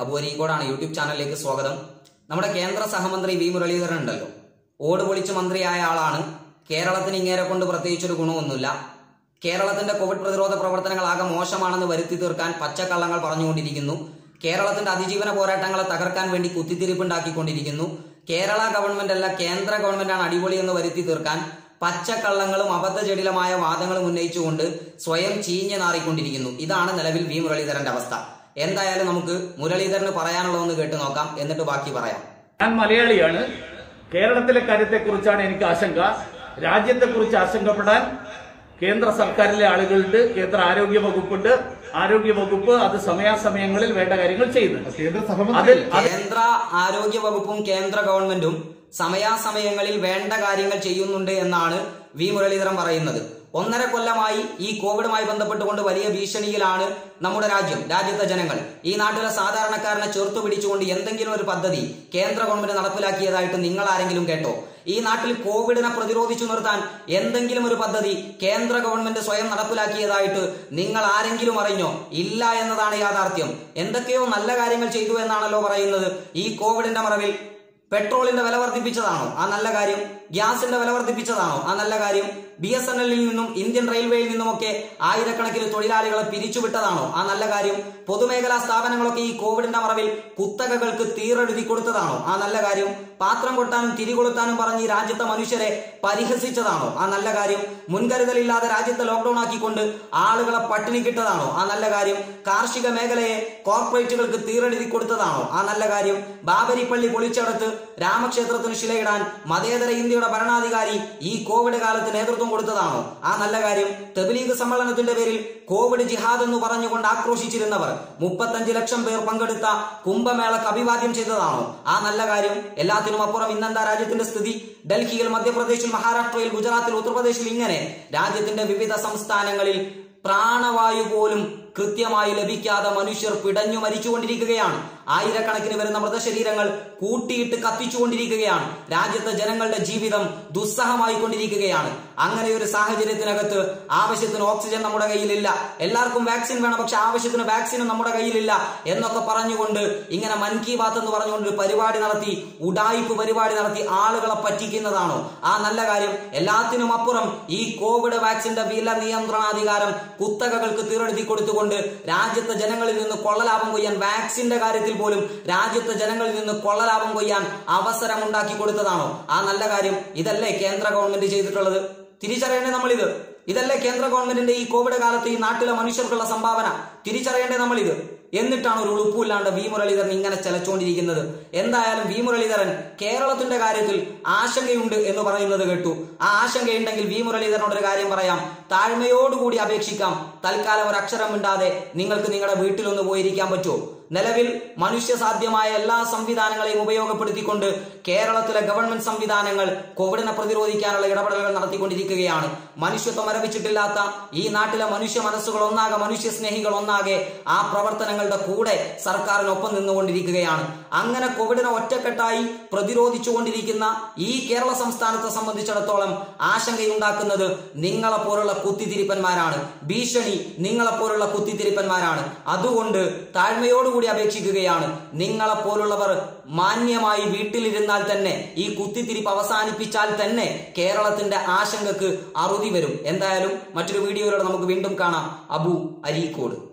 Abu അരീക്കോടാണ് YouTube ചാനലിലേക്ക് സ്വാഗതം നമ്മുടെ കേന്ദ്ര സഹമന്ത്രി വി മുരളീധരൻ ഉണ്ടല്ലോ ഓട് പൊളിച്ച് മന്ത്രിയായ ആളാണ് കേരളത്തിന് ഇങ്ങേരെ കൊണ്ട് പ്രത്യേകിച്ചൊരു ഗുണമൊന്നുമില്ല കേരളത്തിന്റെ കോവിഡ് പ്രതിരോധ പ്രവർത്തനങ്ങൾ ആകെ മോശമാണെന്ന് വരുത്തി തീർക്കാൻ പച്ചക്കള്ളങ്ങൾ പറഞ്ഞുകൊണ്ടിരിക്കുന്നു കേരളത്തിന്റെ അതിജീവന പോരാട്ടങ്ങളെ തകർക്കാൻ വേണ്ടി കുത്തിത്തിരിപ്പുണ്ടാക്കിക്കൊണ്ടിരിക്കുന്നു കേരള ഗവൺമെന്റ് അല്ല കേന്ദ്ര ഗവൺമെന്റാണ് അടിപൊളി എന്ന് വരുത്തി തീർക്കാൻ പച്ചക്കള്ളങ്ങളും അബദ്ധജടിലമായ വാദങ്ങളും ഉന്നയിച്ചുകൊണ്ട് സ്വയം ചീഞ്ഞു നാറിക്കൊണ്ടിരിക്കുന്നു ഇതാണ് നിലവിൽ വി മുരളീധരന്റെ അവസ്ഥ എന്തായാലും നമുക്ക് മുരളീധരന് പറയാനുള്ളതെന്ന് കേട്ട് നോക്കാം എന്നിട്ട് ബാക്കി പറയാം ഞാൻ മലയാളിയാണ് കേരളത്തിലെ കാര്യത്തെക്കുറിച്ചാണ് എനിക്ക് ആശങ്ക രാജ്യത്തെക്കുറിച്ച് ആശങ്കപ്പെടാൻ കേന്ദ്ര സർക്കാരിലെ ആളുകളുണ്ട് കേന്ദ്ര ആരോഗ്യ വകുപ്പുണ്ട് ആരോഗ്യ വകുപ്പ് അത് സമയാസമയങ്ങളിൽ വേണ്ട കാര്യങ്ങൾ ചെയ്യുന്നുണ്ട് കേന്ദ്ര സഹമന്ത്രി അതിൽ അത് കേന്ദ്ര ആരോഗ്യ വകുപ്പും കേന്ദ്ര ഗവൺമെന്റും സമയാസമയങ്ങളിൽ വേണ്ട കാര്യങ്ങൾ ചെയ്യുന്നുണ്ട് എന്നാണ് വി മുരളീധരൻ പറയുന്നത് ഒന്നര കൊല്ലമായി ഈ കോവിഡുമായി ബന്ധപ്പെട്ടുകൊണ്ട് വലിയ ഭീഷണിയിലാണ് നമ്മുടെ രാജ്യം രാജ്യത്തെ ജനങ്ങൾ ഈ നാട്ടിലെ സാധാരണക്കാരനെ ചെറുത്തു പിടിച്ചുകൊണ്ട് എന്തെങ്കിലും ഒരു പദ്ധതി കേന്ദ്ര ഗവൺമെന്റ് നടപ്പിലാക്കിയതായിട്ട് നിങ്ങൾ ആരെങ്കിലും കേട്ടോ ഈ നാട്ടിൽ കോവിഡിനെ പ്രതിരോധിച്ചു നിർത്താൻ എന്തെങ്കിലും ഒരു പദ്ധതി കേന്ദ്ര ഗവൺമെന്റ് സ്വയം നടപ്പിലാക്കിയതായിട്ട് നിങ്ങൾ ആരെങ്കിലും അറിഞ്ഞോ ഇല്ല എന്നതാണ് യാഥാർത്ഥ്യം എന്തൊക്കെയോ നല്ല കാര്യങ്ങൾ ചെയ്തു എന്നാണല്ലോ പറയുന്നത് ഈ കോവിഡിന്റെ മറവിൽ പെട്രോളിന്റെ വില വർദ്ധിപ്പിച്ചതാണോ ആ നല്ല കാര്യം ഗ്യാസിന്റെ വില വർദ്ധിപ്പിച്ചതാണോ ആ നല്ല കാര്യം ബി എസ് എൻ എല്ലിൽ നിന്നും ഇന്ത്യൻ റെയിൽവേയിൽ നിന്നുമൊക്കെ ആയിരക്കണക്കിന് തൊഴിലാളികളെ പിരിച്ചുവിട്ടതാണോ ആ നല്ല കാര്യം പൊതുമേഖലാ സ്ഥാപനങ്ങളൊക്കെ ഈ കോവിഡിന്റെ മറവിൽ കുത്തകകൾക്ക് തീറെഴുതി കൊടുത്തതാണോ ആ നല്ല കാര്യം പാത്രം കൊട്ടാനും തിരികൊളുത്താനും പറഞ്ഞ് ഈ രാജ്യത്തെ മനുഷ്യരെ പരിഹസിച്ചതാണോ ആ നല്ല കാര്യം മുൻകരുതലില്ലാതെ രാജ്യത്തെ ലോക്ഡൌൺ ആക്കിക്കൊണ്ട് ആളുകളെ പട്ടിണിക്കിട്ടതാണോ ആ നല്ല കാര്യം കാർഷിക മേഖലയെ കോർപ്പറേറ്റുകൾക്ക് തീറെഴുതി കൊടുത്തതാണോ ആ നല്ല കാര്യം ബാബരി പള്ളി പൊളിച്ചെടുത്ത് രാമക്ഷേത്രത്തിന് ശിലയിടാൻ മതേതര ഇന്ത്യയുടെ ഭരണാധികാരി ഈ കോവിഡ് കാലത്ത് നേതൃത്വം കൊടുത്തതാണോ ആ നല്ല കാര്യം തെബിലീഗ് സമ്മേളനത്തിന്റെ പേരിൽ കോവിഡ് ജിഹാദ് എന്ന് പറഞ്ഞുകൊണ്ട് ആക്രോശിച്ചിരുന്നവർ മുപ്പത്തഞ്ച് ലക്ഷം പേർ പങ്കെടുത്ത കുംഭമേളക്ക് അഭിവാദ്യം ചെയ്തതാണോ ആ നല്ല കാര്യം എല്ലാത്തിനും അപ്പുറം ഇന്നെന്താ രാജ്യത്തിന്റെ സ്ഥിതി ഡൽഹിയിൽ മധ്യപ്രദേശിൽ മഹാരാഷ്ട്രയിൽ ഗുജറാത്തിൽ ഉത്തർപ്രദേശിൽ ഇങ്ങനെ രാജ്യത്തിന്റെ വിവിധ സംസ്ഥാനങ്ങളിൽ പ്രാണവായു പോലും കൃത്യമായി ലഭിക്കാതെ മനുഷ്യർ പിടഞ്ഞു മരിച്ചുകൊണ്ടിരിക്കുകയാണ് ആയിരക്കണക്കിന് വരുന്ന മൃതശരീരങ്ങൾ കൂട്ടിയിട്ട് കത്തിച്ചുകൊണ്ടിരിക്കുകയാണ് രാജ്യത്തെ ജനങ്ങളുടെ ജീവിതം ദുസ്സഹമായി കൊണ്ടിരിക്കുകയാണ് അങ്ങനെ ഒരു സാഹചര്യത്തിനകത്ത് ആവശ്യത്തിന് ഓക്സിജൻ നമ്മുടെ കയ്യിലില്ല എല്ലാവർക്കും വാക്സിൻ വേണം പക്ഷെ ആവശ്യത്തിന് വാക്സിനും നമ്മുടെ കയ്യിലില്ല എന്നൊക്കെ പറഞ്ഞുകൊണ്ട് ഇങ്ങനെ മൻ കി ബാത്ത് എന്ന് പറഞ്ഞുകൊണ്ട് ഒരു പരിപാടി നടത്തി ഉഡായിപ്പ് പരിപാടി നടത്തി ആളുകളെ പറ്റിക്കുന്നതാണോ ആ നല്ല കാര്യം എല്ലാത്തിനും അപ്പുറം ഈ കോവിഡ് വാക്സിന്റെ വില നിയന്ത്രണാധികാരം കുത്തകകൾക്ക് തീരെഴുതി കൊടുത്തുകൊണ്ട് രാജ്യത്തെ ജനങ്ങളിൽ നിന്ന് കൊള്ളലാഭം കൊയ്യാൻ വാക്സിന്റെ കാര്യത്തിൽ പോലും രാജ്യത്തെ ജനങ്ങളിൽ നിന്ന് കൊള്ളലാഭം കൊയ്യാൻ അവസരം ഉണ്ടാക്കി കൊടുത്തതാണോ ആ നല്ല കാര്യം ഇതല്ലേ കേന്ദ്ര ഗവൺമെന്റ് ചെയ്തിട്ടുള്ളത് തിരിച്ചറിയണ്ടേ നമ്മളിത് ഇതല്ലേ കേന്ദ്ര ഗവൺമെന്റിന്റെ ഈ കോവിഡ് കാലത്ത് ഈ നാട്ടിലെ മനുഷ്യർക്കുള്ള സംഭാവന തിരിച്ചറിയണ്ടേ നമ്മളിത് എന്നിട്ടാണ് ഒരു ഉളുപ്പില്ലാണ്ട് വി മുരളീധരൻ ഇങ്ങനെ ചെലച്ചുകൊണ്ടിരിക്കുന്നത് എന്തായാലും വി മുരളീധരൻ കേരളത്തിന്റെ കാര്യത്തിൽ ആശങ്കയുണ്ട് എന്ന് പറയുന്നത് കേട്ടു ആ ആശങ്കയുണ്ടെങ്കിൽ വി മുരളീധരനോട് ഒരു കാര്യം പറയാം താഴ്മയോടുകൂടി അപേക്ഷിക്കാം തൽക്കാലം ഒരു അക്ഷരം മിണ്ടാതെ നിങ്ങൾക്ക് നിങ്ങളുടെ വീട്ടിലൊന്ന് പോയിരിക്കാൻ പറ്റുമോ നിലവിൽ മനുഷ്യ സാധ്യമായ എല്ലാ സംവിധാനങ്ങളെയും ഉപയോഗപ്പെടുത്തിക്കൊണ്ട് കേരളത്തിലെ ഗവൺമെന്റ് സംവിധാനങ്ങൾ കോവിഡിനെ പ്രതിരോധിക്കാനുള്ള ഇടപെടലുകൾ നടത്തിക്കൊണ്ടിരിക്കുകയാണ് മനുഷ്യത്വം മരവിച്ചിട്ടില്ലാത്ത ഈ നാട്ടിലെ മനുഷ്യ മനസ്സുകൾ ഒന്നാകെ മനുഷ്യ സ്നേഹികൾ ഒന്നാകെ ആ പ്രവർത്തനങ്ങളുടെ കൂടെ സർക്കാരിനൊപ്പം നിന്നുകൊണ്ടിരിക്കുകയാണ് അങ്ങനെ കോവിഡിനെ ഒറ്റക്കെട്ടായി പ്രതിരോധിച്ചുകൊണ്ടിരിക്കുന്ന ഈ കേരള സംസ്ഥാനത്തെ സംബന്ധിച്ചിടത്തോളം ആശങ്കയുണ്ടാക്കുന്നത് നിങ്ങളെ പോലുള്ള കുത്തിത്തിരിപ്പന്മാരാണ് ഭീഷണി നിങ്ങളെ പോലുള്ള കുത്തിത്തിരിപ്പന്മാരാണ് അതുകൊണ്ട് താഴ്മയോടുകൂടി അപേക്ഷിക്കുകയാണ് നിങ്ങളെ പോലുള്ളവർ മാന്യമായി വീട്ടിലിരുന്നാൽ തന്നെ ഈ കുത്തിത്തിരിപ്പ് അവസാനിപ്പിച്ചാൽ തന്നെ കേരളത്തിന്റെ ആശങ്കക്ക് അറുതി വരും എന്തായാലും മറ്റൊരു വീഡിയോയിലൂടെ നമുക്ക് വീണ്ടും കാണാം അബു അരീക്കോട്